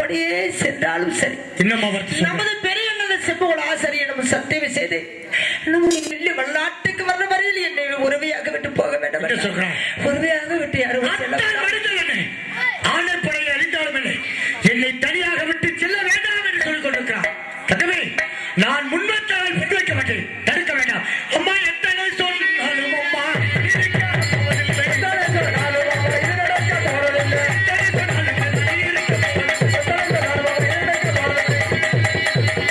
வழியே சென்றாலும் சரி இன்னும் அவர்த்து சொல்றேன். நமது பெரிய செம்புகள் ஆசிரியரிடம் சத்தியம் செய்து நம்முடைய நெல்லி வெளிநாட்டுக்கு வர்ற வரையில் என்னை உறவையாக விட்டு போக வேண்டும் என்ன சொல்றான்? உறவையாக விட்டு யாரும் செல்ல அத்தான் வேண்டாம். மனிதன் என்னை. ஆணர் படையை அழிந்தாலும் இல்லை. என்னை தனியாக விட்டு செல்ல வேண்டாம் என்று சொல்லிக் கொண்டிருக்கிறான் தகவே நான் முன்வைத்தால் பின்வைக்க மாட்டேன் தடுக்க வேண்டாம் அம்மா எத்தனை சொன்னாலும் அம்மா இருக்க போவதில்லை. எத்தனை சொன்னாலும் அம்மா இது நடக்க போவதில்லை. எத்தனை சொன்னாலும் அம்மா இருக்க போவதில்லை. எத்தனை சொன்னாலும் அம்மா இது நடக்க போவதில்லை.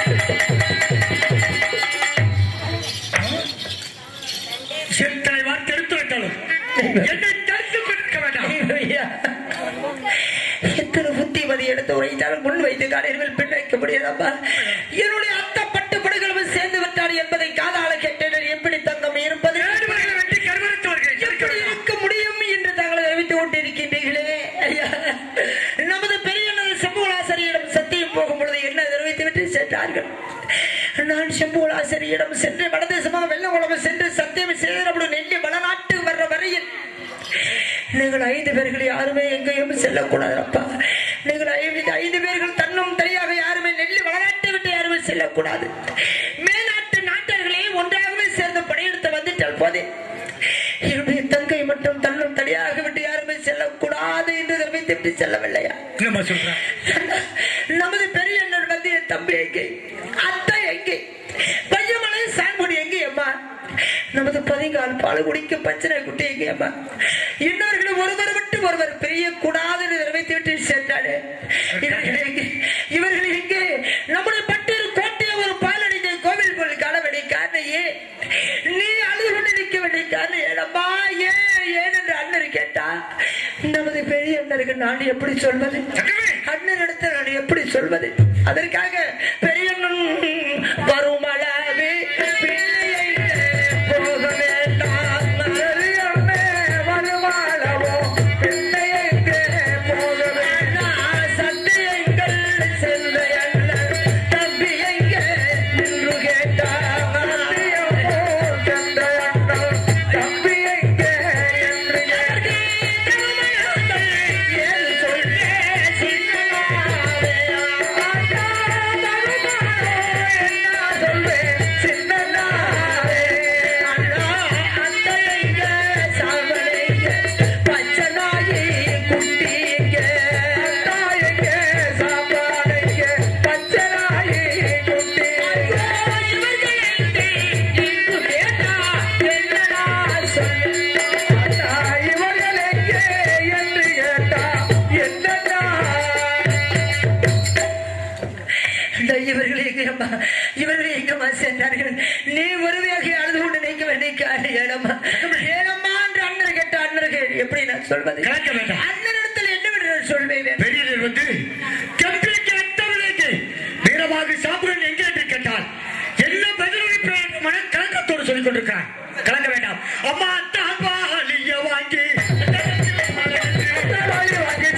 எத்தனை வார்த்தை எடுத்து வைத்தாலும் என்னை தடுத்துக் கொண்டிருக்க வேண்டாம் ஐயா, எத்தனை புத்திமதி எடுத்து வைத்தாலும் முன் வைத்து காலையில் பெண் வைக்க முடியாதப்பா என்னுடைய அத்தை பட்டு படுகளும் சேர்ந்து விட்டார் என்பதை காதால கேட்டேன் எப்படி தங்கம் இருப்பது வேடுவர்களை வெட்டி கருவறுத்தவர்கள் எப்படி இருக்க முடியும் என்று தாங்கள் அறிவித்துக் கொண்டிருக்கின்றீர்களே ஐயா, நமது பெரிய செம்புலாசரியிடம் சத்தியம் போகும் பொழுது என்ன தெரிவித்து விட்டு சென்றார்கள் நான் செம்புலாசரியிடம் சென்று வடதேசமாக வெள்ளங்குளம் சென்று சத்தியம் செய்து நம்முடைய நெல்லி வடநாட்டு வர்ற வரையில் நீங்கள் ஐந்து பேர்கள் யாருமே எங்கேயும் செல்லக்கூடாது அப்பா நீங்கள் ஐந்து ஐந்து பேர்கள் தன்னும் தனியாக யாருமே நெல்லி வடநாட்டை விட்டு யாருமே செல்லக்கூடாது மேநாட்டு நாட்டர்களே ஒன்றாகவே சேர்ந்து படையெடுத்து வந்துட்டால் போதே என்னுடைய தங்கை மட்டும் தன்னும் தனியாக விட்டு யாருமே செல்லக்கூடாது என்று தெரிவித்து விட்டு செல்லவில்லையா என்னம்மா சொல்றேன் நமது பெரிய அண்ணன் வந்து என் தம்பி எங்கே அத்தை எங்கே பையமலை சாங்குடி எங்கே அம்மா நமது பதிங்கால் பால் குடிக்க பச்சனை குட்டி எங்கே அம்மா இன்னொருகளும் ஒருவர் விட்டு ஒருவர் பெரிய கூடாது என்று நிறைவேற்றி விட்டு சென்றாரு இவர்கள் எங்கே இவர்கள் எங்கே நம்முடைய பட்டியல் கோட்டையை ஒரு பாலடைந்த கோவில் போல் காண வேண்டிய காரணையே நீ அழுது கொண்டு நிற்க வேண்டிய காரணம் ஏனம்மா ஏன் ஏன் என்று அண்ணன் கேட்டா நமது பெரிய அண்ணனுக்கு நான் எப்படி சொல்வது அண்ணன் இடத்தில் நான் எப்படி சொல்வது அதற்காக பெரியண்ணன் வரும் அளவே பிள்ளையை போக வேண்டாம் பெரியண்ணே வருமாளவோ பிள்ளையைக்கு போக வேண்டாம் சத்தியங்கள் செல்ல தம்பி எங்கே நின்று கேட்டார் சத்தியமோ சென்ற தம்பி எங்கே என்று இவர்கள் எங்கே என்று கேட்டா என்னன்னா இந்த இவர்கள் எங்கம்மா இவர்கள் எங்கம்மா சென்றார்கள் நீ ஒருவையாக அழுது கொண்டு நிற்க வேண்டிய காரணம் ஏனம்மா ஏனம்மா என்று அண்ணன் கேட்ட அண்ணர்கள் எப்படி நான் சொல்வது கலக்க வேண்டாம். அண்ணனிடத்தில் என்னவென்று நான் சொல்வேன் பெரியவர் வந்து கம்பிக்கு அத்தவளைக்கு வீரமாக சாப்பிடுவேன் எங்கே என்று கேட்டால் என்ன பதிலளிப்பேன் என்று மன கலக்கத்தோடு சொல்லிக் கொண்டிருக்கிறார் கலங்க வேண்டாம் அம்மா தாபாலிய வாங்கி தாபாலி வாங்கி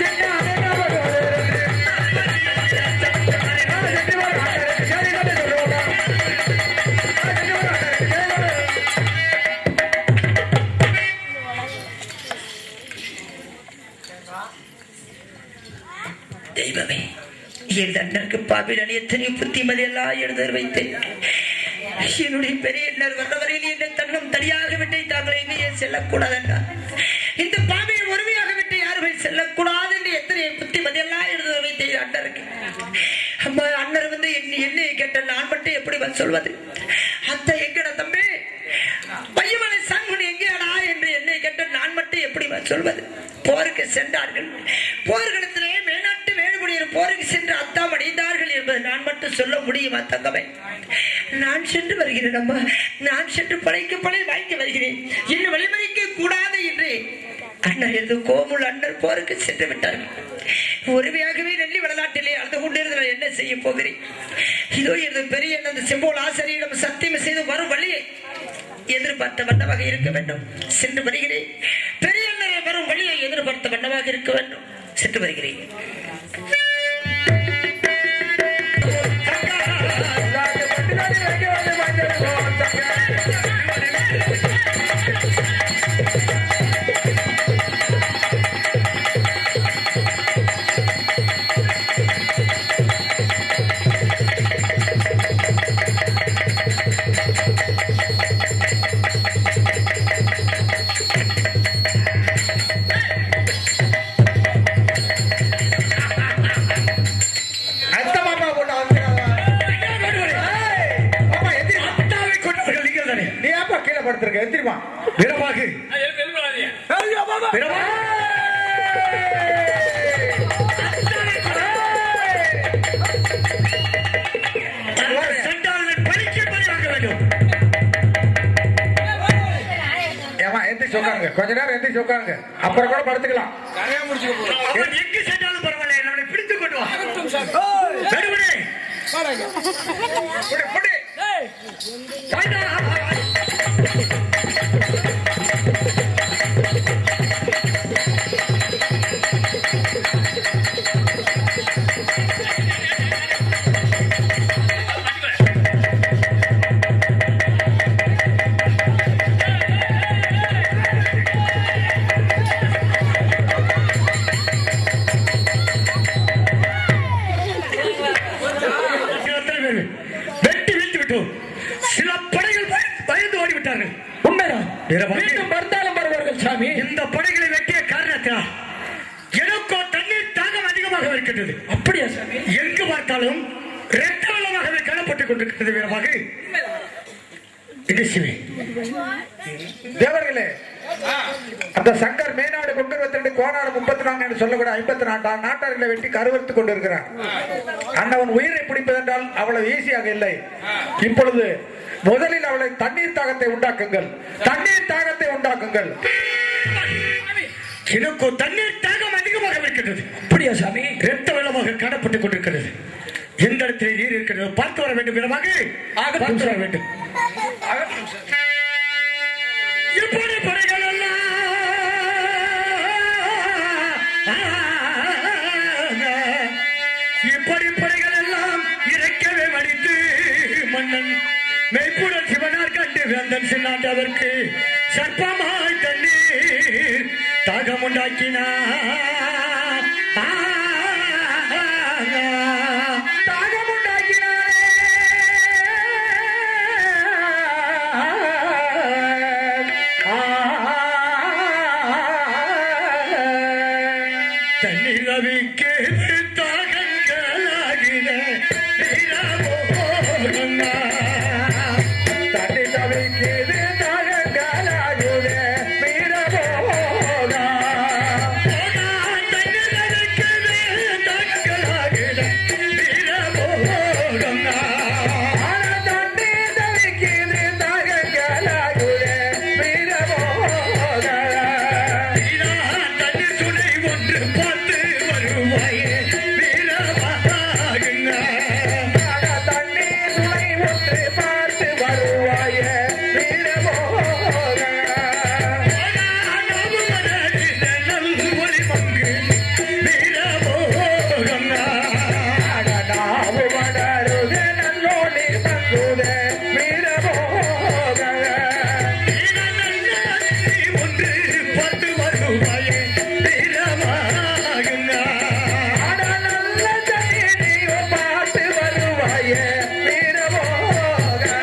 தெய்வமே என் அண்ணனுக்கு பாபிடன் எத்தனை புத்திமதி எல்லாம் எழுத வைத்தேன் என்னுடைய பெரிய அண்ணர் வந்தவரையில் என்னை தன்னும் தனியாக விட்டு தாங்கள் எங்கேயே செல்லக்கூடாது என்றார் இந்த பாபியை ஒருமையாக விட்டு யாருமே செல்லக்கூடாது என்று எத்தனை புத்திமதி எல்லாம் எழுத வைத்தேன் அண்ணருக்கு அம்மா அண்ணர் வந்து என்ன என்னையை கேட்ட நான் மட்டும் எப்படி வந்து சொல்வது அத்தை எங்கடா தம்பி பையமலை சண்முன் எங்கேடா என்று என்னை கேட்ட நான் மட்டும் எப்படி வந்து சொல்வது போருக்கு சென்றார்கள் போர்க்களத்திலே மேநாட்டு வேலுமுடியர் போருக்கு சென்று அத்தாம் அடைந்தார்கள் என்பது நான் மட்டும் சொல்ல முடியுமா தங்கமே நான் சென்று வருகிறேன் அம்மா நான் சென்று படைக்க படை வாங்கி வருகிறேன் இன்னும் வழிமறிக்க கூடாது என்று அண்ணர் என்று கோமுல் அண்ணர் போருக்கு சென்று விட்டார்கள் ஒருமையாகவே நெல்லி வடநாட்டிலே அழுது கொண்டிருந்த நான் என்ன செய்ய போகிறேன் இதோ எனது பெரிய எனது செம்போல் ஆசிரியரிடம் சத்தியம் செய்து வரும் வழியை எதிர்பார்த்த வண்ணமாக இருக்க வேண்டும் சென்று வருகிறேன் பெரிய அண்ணரை வரும் வழியை எதிர்பார்த்த வண்ணமாக இருக்க வேண்டும் சென்று வருகிறேன் ஆ படுத்திருக்க எந்திரிமா வீரமாக வீரமாக அந்த சண்டாளன் பழிக்கு பழிவாங்க வேண்டும் ஏமா எந்திரிச்சு உட்காருங்க கொஞ்ச நேரம் எந்திரிச்சு உட்காருங்க அப்புறம் கூட படுத்துக்கலாம் அவன் எங்கு சென்றாலும் பரவாயில்லை நம்மளை பிடித்துக் கொண்டு வா நடுவனே புடி, புடி. அத்தனை பேர் வெட்டி வீழ்த்தி விட்டோம் சில படைகள் பய- பயந்து ஓடிவிட்டார்கள் உண்மைதான் வீரபாகு. மீண்டும் வந்தாலும் வருவார்கள் சாமி இந்த படைகளை வெட்டிய காரணத்தினால் எனக்கோ தண்ணீர் தாகம் அதிகமாக இருக்கின்றது அப்படியா சாமி எங்கு பார்த்தாலும் இரத்த வெள்ளமாகவே காணப்பட்டுக் கொண்டிருக்கிறது வீரமாக இது சிவி தேவர்களே அந்த சங்கர் மேனாடு கொண்டு வந்து கோனாடு முப்பத்தி நான்கு என்று சொல்லக்கூடிய ஐம்பத்தி நான்கு நாட்டார்களை வெட்டி கருவறுத்துக் கொண்டிருக்கிறான் அண்ணவன் உயிரை பிடிப்பதென்றால் அவ்வளவு ஈஸியாக இல்லை இப்பொழுது முதலில் அவளை தண்ணீர் தாகத்தை உண்டாக்குங்கள் தண்ணீர் தாகத்தை உண்டாக்குங்கள் எனக்கோ தண்ணீர் தாகம் அதிகமாக இருக்கின்றது அப்படியா சாமி இரத்த வெள்ளமாக காணப்பட்டுக் கொண்டிருக்கிறது எந்த இடத்திலே நீர் இருக்கிறது பார்த்து வர வேண்டும் வீரமாக ஆகட்டும் பார்த்து வர சாமி. வேண்டும் இப்படி படைகள் எல்லாம் இப்படி படைகள் எல்லாம் இறைக்கவே மடித்து மன்னன் மெய்ப்புடன் சிவனார் கண்டு வேந்தன் சின்னாண்டவர்க்கு சர்ப்பமாய் தண்ணீர் தாகம் உண்டாக்கினார் தாகம் உண்டாக்கினாரே தண்ணீர் அவிக்கு தாகங்களாகின வீரமோகனா. தண்ணி தவிக்கிறது தாகங்களாகுதே வீரமோகா போகா, தண்ணீர் அவிக்குது தாகங்களாகின வீரமோகனா. ஆன தண்ணி தவிக்கிறது தாகங்களாகுதே வீரமோகா வீரா, தண்ணீர் துணை ஒன்று பார்த்து வருவாயே வீரமோகனா. ஆன தண்ணி துணை ஒன்று பார்த்து வருவாயே வீரமோகா நாவு வளருதே நல்லோலி தங்குதே வீரமோகா ஆட நல்ல செய்தியோ பார்த்து வருவாயே வீரமோகா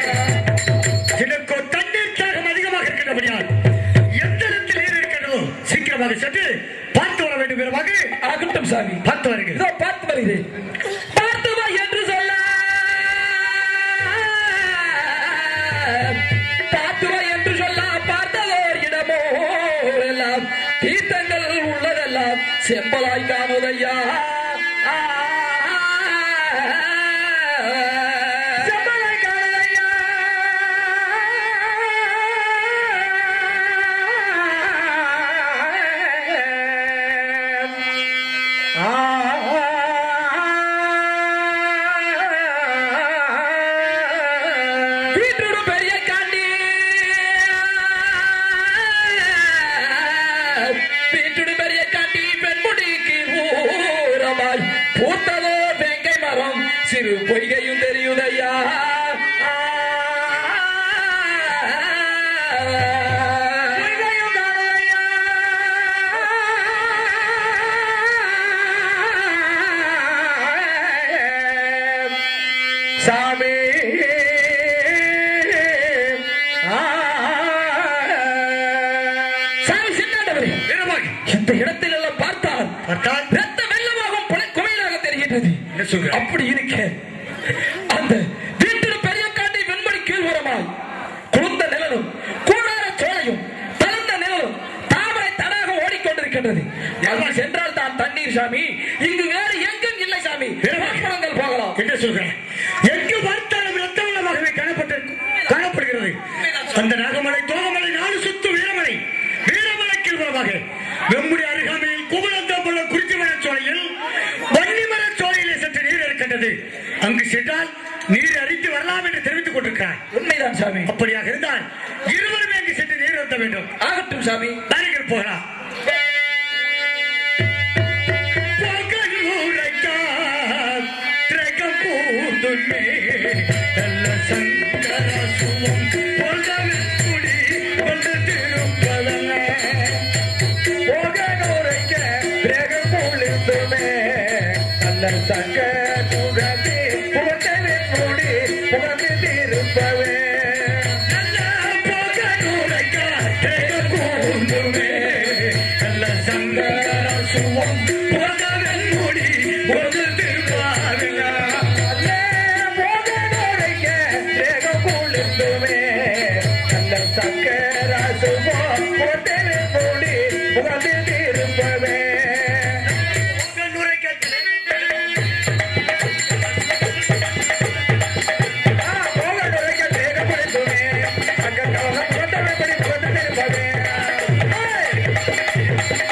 ஆகட்டும் சாமி பார்த்து வருகிறேன் இதோ பார்த்து வருகிறேன் பார்த்து வா என்று சொல்ல பார்த்து வா என்று சொல்ல பார்த்ததோர் இடமோ எல்லாம் தீர்த்தங்கள் உள்ளதெல்லாம் செம்பலாய் காணுதையா செம்பலை காணுதையா. ஆ வீட்டோட பெரிய காண்டி வீட்டோட பெரிய காண்டி பெண்முடிக்கு ஊரமாய் பூத்ததோ வெங்கை மரம் சிறு பொய்கையும் தெரியுதையா பொய்கையும் காணுதையா. சாமி ஆ. சாமி சின்னாண்டவரே இந்த இடத்தில் எல்லாம் பார்த்தால் பார்த்தால் ரத்த வெள்ளமாகும் புலை குமையிலாக தெரிகின்றது என்ன சொல்ற? அப்படி இருக்க அந்த வீட்டில் பெரிய காட்டி வெண்மணி கீழ்வரமாய் குளிர்ந்த நிலனும் தண்ணீர் சாமி இங்கு வேறு எங்கும் இல்லை சாமி புறப்படுங்கள் போகலாம் என்ன சொல்கிறேன் எங்கு பார்த்தாலும் ரத்த வெள்ளமாகவே காணப்பட்டு காணப்படுகிறது அந்த நாகமலை தோகமலை நாலு சுத்து வீரமலை வீரமலைக்கு மூலமாக நம்முடைய அருகாமையில் குமரந்தோப்பள்ள குறிச்சிமர சோலையில் வன்னிமர சோலையிலே சற்று நீர் இருக்கின்றது அங்கு சென்றால் நீர் அறிந்து வரலாம் என்று தெரிவித்துக் கொண்டிருக்கிறார் உண்மைதான் சாமி அப்படியாக இருந்தால் இருவருமே அங்கு சென்று நீர் அருந்த வேண்டும் ஆகட்டும் சாமி தாரிகள் போகலாம் பகலூரைக்கால் திரகம் பூந்துமே, நல்ல சங்கரசுவம் பொல்கவில் குடி வந்து திருப்பதல்ல. போகனூரைக்க வேகம் பொழிந்துமே. நல்ல சங்க சுழதி புகழ்ந்தவின் முடி புகழ்ந்து திருப்பவே. நல்ல பகலூரைக்கால் திரகம் பூந்துமே, நல்ல சங்கரசுவம் பொல்கவில் குடி வந்து திருப்பதல்ல. நல்ல போகனூரைக்க வேகம் பொழிந்துமே. நல்ல சங்கர சுகம் புகழ்ந்தவின் முடி புகழ்ந்து திருப்பவே. ஆ, போகனூரைக்க வேகம் பொழிந்துமே. அங்க கவனம் புகழ்ந்தவின் முடி புகழ்ந்து திருப்பவே. ஏய்!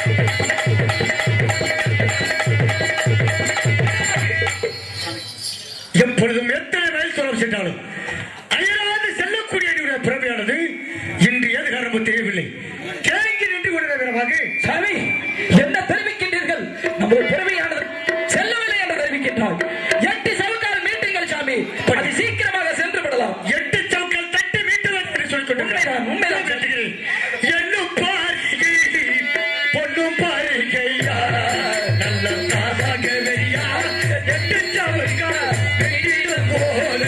எப்பொழுதும் எத்தனை மைல் தூரம் சென்றாலும் அயராது செல்லக்கூடிய என்னுடைய பிறமையானது இன்று ஏது காரணமோ தெரியவில்லை தேங்கி நின்று கொண்டிருக்கிறமாக சாமி என்ன தெரிவிக்கின்றீர்கள் நம்முடைய பிறவியானது செல்லவில்லை என்று தெரிவிக்கின்றார் எட்டு சவுக்கால் மீட்டுங்கள் சாமி அது சீக்கிரமாக சென்று விடலாம் எட்டு சவுக்கள் தட்டி மீட்டு வந்து என்று சொல்லிக் கொண்டிருக்கிறேன். உண்மைதான், உண்மைதான். கட்டுகிறேன். என்னும் பாருகை, பொன்னும் பாருகையா, நல்ல தாதாகவையா, எட்டு சவுக்கால் வெயிடு போல.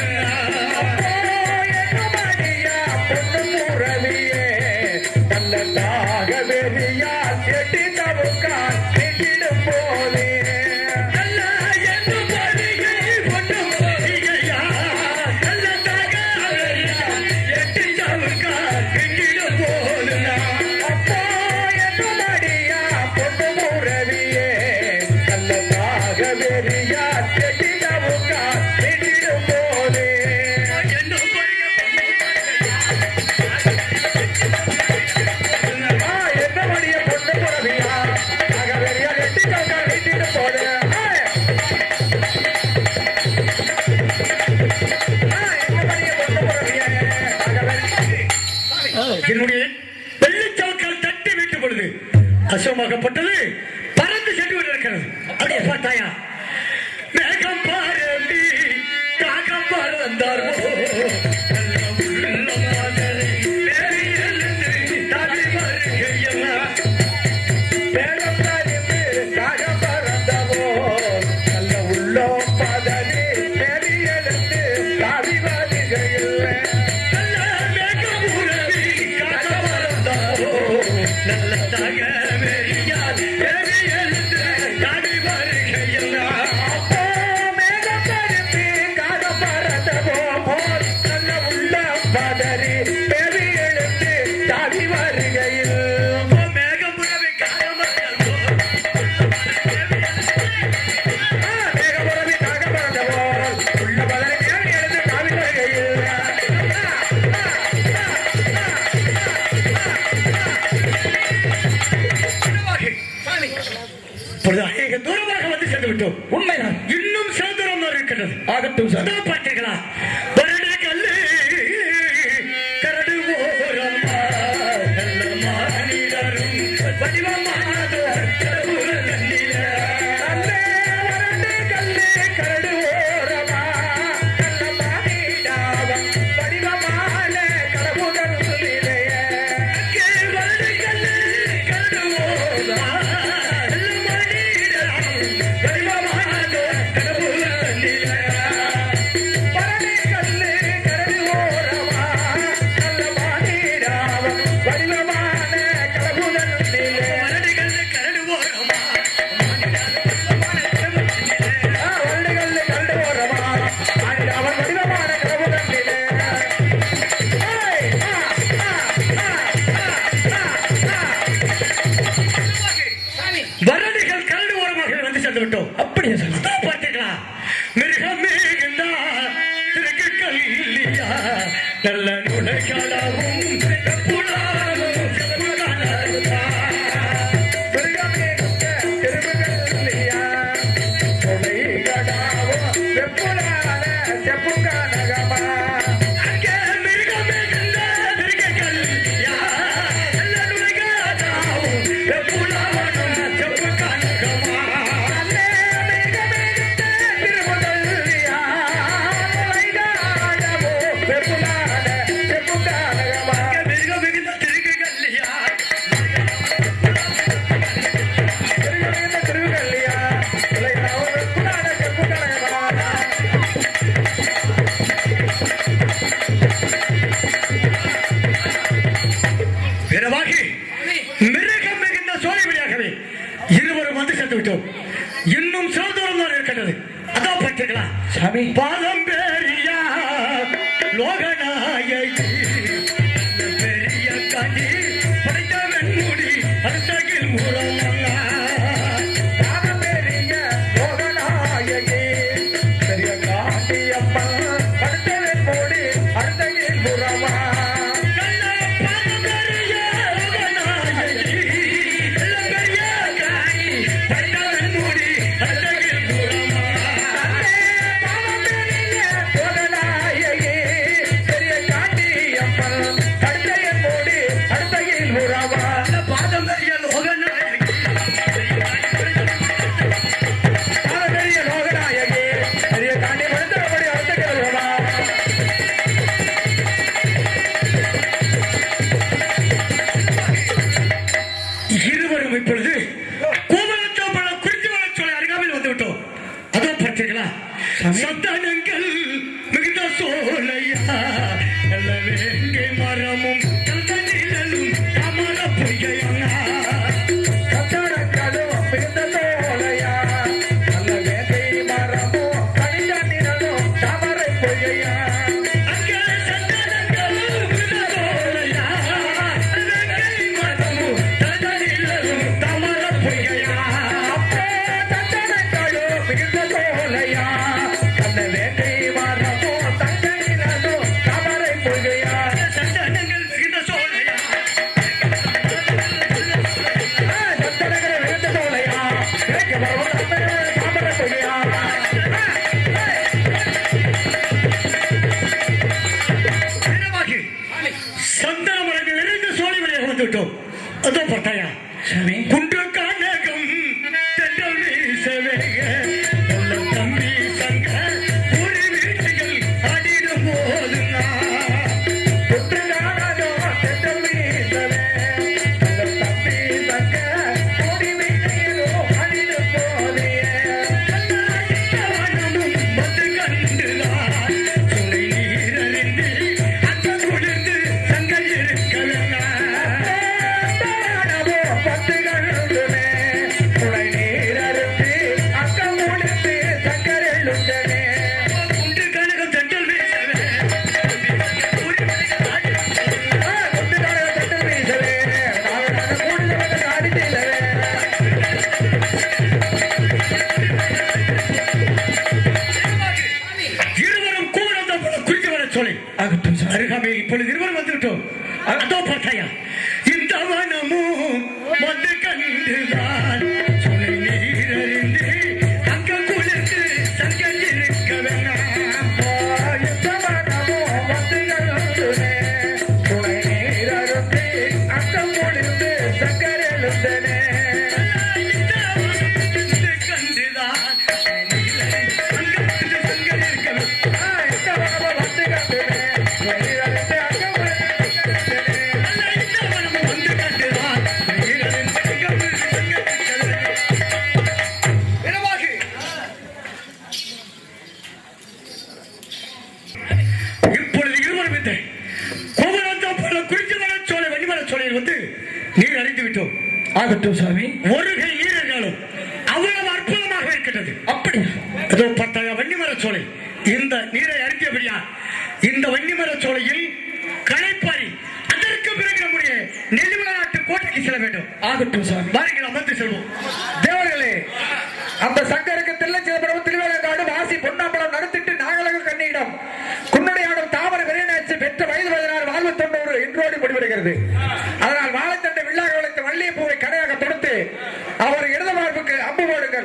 என்னமடியா பொண்ணு முரளியே நல்ல தாக வெறியா எட்டி தவுக்கால் நெட்டிடும் போலே நல்ல என்னும் பாருகை, பொன்னும் பாருகையா, நல்ல தாதாகவையா, எட்டு சவுக்கால் வெயிடு போல. அப்போ என்னமடியா பொண்ணு முரளியே நல்ல தாக வெறியா எட்டி தவுக்கால் நெட்டிடும் போலே என்னும் ஆ, என்னமடியா பொண்ணு முரளியா தாக வெறியா எட்டி தவுக்கால் நெட்டிடும் போலே ஆ, என்னமடியா பொண்ணு முரளியே தாக வெறியா என்னுடைய வெள்ளிச்சவுக்கால் தட்டி விட்டு பொழுது அசோமாகப்பட்டது பறந்து சென்று கொண்டிருக்கிறது அப்படியே பார்த்தாயா மேகம் பாரதி காகம் பறந்தார் மேலத்தாரிந்து காகம் பறந்தவோ, நல்ல உள்ளம் பதறி நெறியெழுந்து தாவி வருகையில். நல்ல தகவெறியால் எரி எழுந்து தாடி வருகையில் அப்போ மேகத்தரிந்து காகம் பறந்தவோ போல் நல்ல உள்ளம் பதறி நெறியெழுந்து தாவி வருகையில். ஆ, மேகபுரவி காகம் பறந்தவோ, உள்ள பதறி நெறியெழுந்து தாவி வருகையில். இப்பொழுது அநேக தூரமாக வந்து சென்று விட்டோம் உண்மைதான் இன்னும் சில தூரம் தான் இருக்கிறது ஆகட்டும் சாமி அதோ பார்த்தீர்களா வருட கல்லு கரடு ஓரமா நல்ல மாநிலரும் வடிவமானதோர் கடவுள் நன்னில. கல்லே வறண்டு கல்லே கரடு ஓரமா, நல்ல மானிடாவம் வடிவமான கடவுளர் சொல்லிலேயே. அங்கே வருட கல்லு கரடு ஓரமா நல்ல மாநிலரும் வடிவமானதோர் கடவுள் நன்னில. வறண்டு இருக்கின்றது அதான் பார்த்தீங்களா சாமி பாரம்பரியா லோகநாயகி பெரிய கனி படைத்தவன் முடி அருந்தகில் மூலமல்லா பாரம்பரிய லோகநாயகி, பெரிய காட்டியம்மா, படுத்தவன் மூடி, அருந்தகில் புறமா. பாரம்பரிய லோகநாயகி, பெரிய காட்டியம்மா, படுத்தவன் மூடி, அருந்தகில் புறமா. பாரம்பரிய லோகநாயகி, பெரிய காட்டி படுத்தவன் மூடி, அருந்தகில் புறமா. இருவரும் இப்பொழுது கோவலத்தோப்பள குறிஞ்சி வளர்ச்சோலை அருகாமையில் வந்து விட்டோம் அதோ பார்த்தீங்களா சந்தானங்கள் மிகுந்த சோலையா நல்ல வேங்கை மரமும் நல்ல நிழலும் அமர பொய்கையா கட்டடங்களோ மிகுந்த சோலையா, நல்ல வேங்கை மரமோ, கனிந்த நிழலோ, தாமரை பொய்கையா. அங்கே சந்தானங்கள் மிகுந்த சோலையா வேங்கை மரமும் நல்ல நிழலும் அமர பொய்கையா அப்பே கட்டடங்களோ மிகுந்த சோலையா, நல்ல வேங்கை மரமோ, தங்க நிழலோ, தாமரை பொய்கையா. சந்தானங்கள் மிகுந்த சோலையா ஆ, கட்டடங்களோ மிகுந்த சோலையா, வேங்கை மரமோ, தங்க நிழலோ, தாமரை பொய்கையா. வீரமாகி சந்தன மரங்கள் நிறைந்த சோலை வழியாக வந்து விட்டோம் அதோ பட்டாயா சாமி குன்று கானகம் தென்றல் வீசவே நல்ல தம்பி சங்க ஒரு வீட்டுகள் ஆடிடும் போது புற்று காணாதோ தென்றல் வீசவே, நல்ல தம்பி தங்க, கோடி வீணையிலோ அணிலும் போதியே. வந்து கண்டுதான் சுனை நீரறிந்து அங்க குளிர்ந்து சங்கல் இருக்க வேண்டாம் தானமோ பத்து கழுதுமே, துளை நீரருந்தி, அக்கம் முடித்து சக்கரெழுந்தனே. குன்று கனகம் தென்றல் வீசவே ஆ, குண்டு காணாத தென்றல் வீசவே, நாகராஜ கூடில் வந்து ஆடித்திலவே. இருவரும் கூவனம் குறித்து வர சொல்லி ஆகட்டும் சாமி அருகாமையில் இப்பொழுது இருவரும் வந்து விட்டோம் அதோ பார்த்தாயா இந்த வனமும் வந்து கண்டுதான் சுனை நீரறிந்து அங்க குளிர்ந்து சங்கல் இருக்க வேண்டாம் ஆ, யுத்தவனமோ பத்து கழுதுமே, துளை நீரருந்தி, அக்கம் முடித்து சக்கரெழுந்தனே. இந்த வனமும் கண்டுதான் சுனை நீரறிந்து அங்க குளிர்ந்து சங்கல் இருக்க வேண்டாம் ஆ, யுத்தவனமோ பத்து கழுதுமே, துளை நீரருந்தி, அக்கம் முடித்து சக்கரெழுந்தனே. இந்த வனமும் வந்து கண்டுதான் சுனை நீரறிந்து அங்க குளிர்ந்து சங்கல் இருக்க வேண்டாம் விரைவாகி. இப்பொழுது இருவரும் இந்த கோவலத்தோப்புல குறிச்சி மரச்சோலை வன்னிமரச்சோலையில் வந்து நீர் அறிந்து விட்டோம் ஆகட்டும் சாமி ஒருகை நீர் என்றாலும் அவ்வளவு அற்புதமாக இருக்கின்றது அப்படியா அதோ பத்தாய வன்னிமரச்சோலை இந்த நீரை அறிந்தபடியா இந்த வன்னிமரச்சோலையில் களைப்பாரி அதற்கு பிறகு நம்முடைய நெல்லிமல நாட்டு கோட்டைக்கு செல்ல வேண்டும் ஆகட்டும் சாமி வாருங்கள் அமர்ந்து செல்வோம் தேவர்களே அந்த சங்கருக்கு தில்லைச்சிதம்பரம் திருவேலங்காடு வாசி பொன்னாம்பலம் நடத்திட்டு நாகலக கண்ணியிடம் குன்னுடையாடும் தாமர விரைநாச்சு பெற்ற வயது பதினாறு வாழ்வு தொண்ணூறு இன்றோடு முடிவடைகிறது அதனால் வாழைத்தண்டை வில்லாக வளைத்த வள்ளிய பூவை கடையாக தொடுத்து அவர் இடது வாழ்வுக்கு அம்பு போடுங்கள்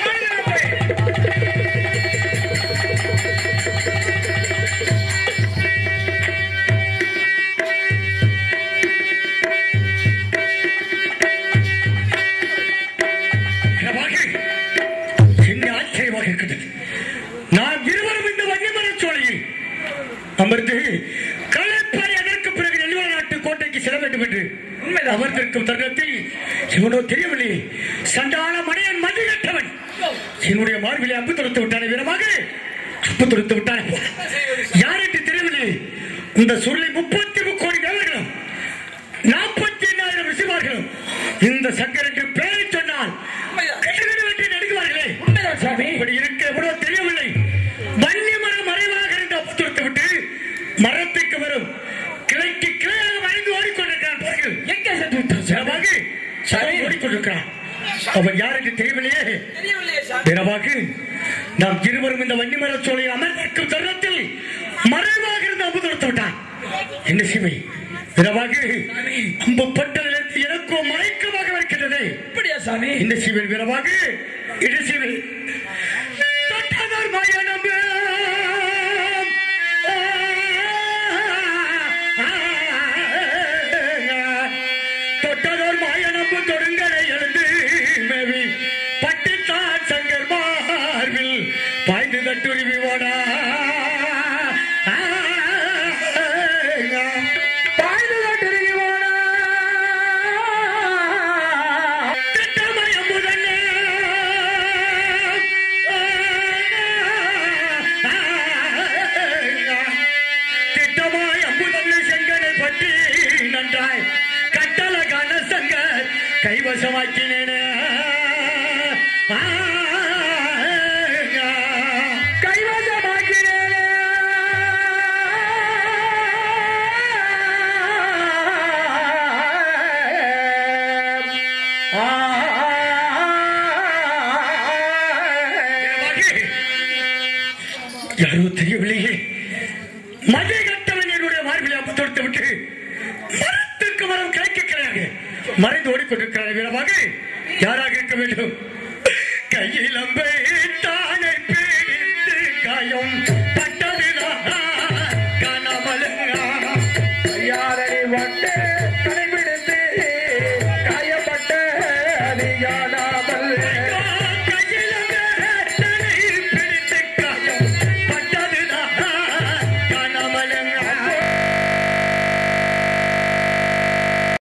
வாருங்கள். என்ன ஆச்சரியமாக இருக்கிறது நாம் இருவரும் இந்த வன்னிமரச்சோலையில் அமர்ந்து களைப்பாரி அதற்கு பிறகு நெல்லிமலை நாட்டு கோட்டைக்கு செல்ல வேண்டும் என்று அமர்ந்திருக்கும் தருணத்தில் இவனோ தெரியவில்லை சண்டாள மணியன் மதி கட்டவன் என்னுடைய மார்பிலே அம்பு தொடுத்து விட்டான வீரமாக அம்பு தொடுத்து விட்டான யார் என்று தெரியவில்லை இந்த சுருளை முப்பத்தி முக்கோடி தேவர்களும் நாற்பத்தி எண்ணாயிரம் ரிசிவார்களும் இந்த சங்கர் என்று பெயரை சொன்னால் கிடுகிடு வெற்றி நடுங்குவார்களே சாமி இப்படி இருக்க எவ்வளவு தெரியவில்லை வன்னி மரம் மறைவாக இருந்து அப்புத்துவிட்டு விட்டு மரத்துக்கு வரும் கிளைக்கு கிளையாக வரைந்து ஓடிக்கொண்டிருக்கிறான் பாருங்கள் எங்கே சென்று விட்டார் சாமி பிறவாக சாமி. ஓடிக்கொண்டிருக்கிறான் அவன் யாருக்கு தெரியவில்லையே தெரியவில்லையே சாமி பிறவாக நாம் இருவரும் இந்த வன்னி மரச் சோலையில் அமர்ந்திருக்கும் தருணத்தில் மறைவாக இருந்து அம்பு தொடுத்து விட்டான் என்ன சிவை பிறவாக அம்பு பட்டதிலிருந்து எனக்கோ மயக்கமாக இருக்கின்றது அப்படியா சாமி இந்த சிவில் விரவாக இடு சிவில் தொட்டதோர் மயனம்பு. தொட்டதோர் மாயனம்பு தொடுங்கடை எழுந்து மேவி பட்டித்தான் சங்கர் மார்பில் பாய்ந்து தட்டுருவி ஓடா பாய்ந்து தட்டுருவி ஓடா திட்டமாய் அம்புதன்னே. திட்டமாய் அம்புதன்னை செங்கனை பற்றி நன்றாய் கட்டள கன சங்கர் கைவசமாக்கினேனே கைவசமாக்கினேனே யாரோ தெரியவில்லையே மதை கட்டவன் என்னுடைய மார்பிலை அப்பு தொடுத்து விட்டு மரத்துக்கு மரம் கிடைக்க கிடையாது மறைந்து ஓடிக்கொண்டிருக்கிறார் வீரமாக யாராக இருக்க வேண்டும் கையில் அம்பை தானே பிடித்து காயம்